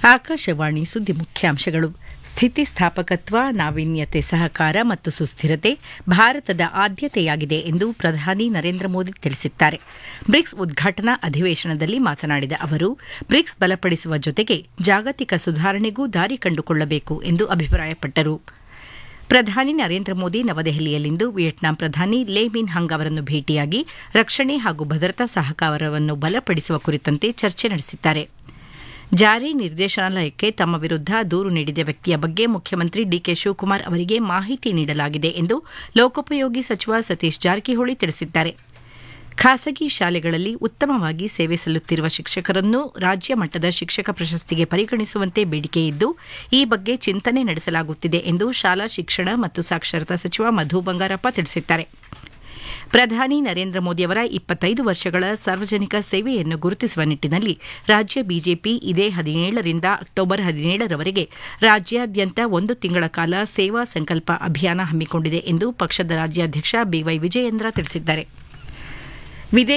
ಆಕಾಶವಾಣಿ ಸುದ್ದಿ ಮುಖ್ಯಾಂಶಗಳು ಸ್ಥಿತಿಸ್ಥಾಪಕತ್ವ ನಾವೀನ್ಯತೆ ಸಹಕಾರ ಮತ್ತು ಸುಸ್ಥಿರತೆ ಭಾರತದ ಆದ್ಯತೆಯಾಗಿದೆ ಎಂದು ಪ್ರಧಾನಿ ನರೇಂದ್ರ ಮೋದಿ ತಿಳಿಸಿದ್ದಾರೆ ಬ್ರಿಕ್ಸ್ ಉದ್ಘಾಟನಾ ಅಧಿವೇಶನದಲ್ಲಿ ಮಾತನಾಡಿದ ಅವರು ಬ್ರಿಕ್ಸ್ ಬಲಪಡಿಸುವ ಜೊತೆಗೆ ಜಾಗತಿಕ ಸುಧಾರಣೆಗೂ ದಾರಿ ಕಂಡುಕೊಳ್ಳಬೇಕು ಎಂದು ಅಭಿಪ್ರಾಯಪಟ್ಟರು ಪ್ರಧಾನಿ ನರೇಂದ್ರ ಮೋದಿ ನವದೆಹಲಿಯಲ್ಲಿಂದು ವಿಯೆಟ್ನಾಂ ಪ್ರಧಾನಿ ಲೇ ಮಿನ್ ಹಂಗ್ ಅವರನ್ನು ಭೇಟಿಯಾಗಿ ರಕ್ಷಣೆ ಹಾಗೂ ಭದ್ರತಾ ಸಹಕಾರವನ್ನು ಬಲಪಡಿಸುವ ಕುರಿತಂತೆ ಚರ್ಚೆ ನಡೆಸಿದ್ದಾರೆ ಜಾರಿ ನಿರ್ದೇಶನಾಲಯಕ್ಕೆ ತಮ್ಮ ವಿರುದ್ಧ ದೂರು ನೀಡಿದ ವ್ಯಕ್ತಿಯ ಬಗ್ಗೆ ಮುಖ್ಯಮಂತ್ರಿ ಡಿಕೆ ಶಿವಕುಮಾರ್ ಅವರಿಗೆ ಮಾಹಿತಿ ನೀಡಲಾಗಿದೆ ಎಂದು ಲೋಕೋಪಯೋಗಿ ಸಚಿವ ಸತೀಶ್ ಜಾರಕಿಹೊಳಿ ತಿಳಿಸಿದ್ದಾರೆ ಖಾಸಗಿ ಶಾಲೆಗಳಲ್ಲಿ ಉತ್ತಮವಾಗಿ ಸೇವೆ ಸಲ್ಲುತ್ತಿರುವ ಶಿಕ್ಷಕರನ್ನು ರಾಜ್ಯ ಮಟ್ಟದ ಶಿಕ್ಷಕ ಪ್ರಶಸ್ತಿಗೆ ಪರಿಗಣಿಸುವಂತೆ ಬೇಡಿಕೆಯಿದ್ದು ಈ ಬಗ್ಗೆ ಚಿಂತನೆ ನಡೆಸಲಾಗುತ್ತಿದೆ ಎಂದು ಶಾಲಾ ಶಿಕ್ಷಣ ಮತ್ತು ಸಾಕ್ಷರತಾ ಸಚಿವ ಮಧು ಬಂಗಾರಪ್ಪ ತಿಳಿಸಿದ್ದಾರೆ ಪ್ರಧಾನಿ ನರೇಂದ್ರ ಮೋದಿಯವರ ಇಪ್ಪತ್ತೈದು ವರ್ಷಗಳ ಸಾರ್ವಜನಿಕ ಸೇವೆಯನ್ನು ಗುರುತಿಸುವ ನಿಟ್ಟಿನಲ್ಲಿ ರಾಜ್ಯ ಬಿಜೆಪಿ ಇದೇ ಹದಿನೇಳರಿಂದ ಅಕ್ಟೋಬರ್ ಹದಿನೇಳರವರೆಗೆ ರಾಜ್ಯಾದ್ಯಂತ ಒಂದು ತಿಂಗಳ ಕಾಲ ಸೇವಾ ಸಂಕಲ್ಪ ಅಭಿಯಾನ ಹಮ್ಮಿಕೊಂಡಿದೆ ಎಂದು ಪಕ್ಷದ ರಾಜ್ಯಾಧ್ಯಕ್ಷ ಬಿವೈ ವಿಜಯೇಂದ್ರ ತಿಳಿಸಿದ್ದಾರೆ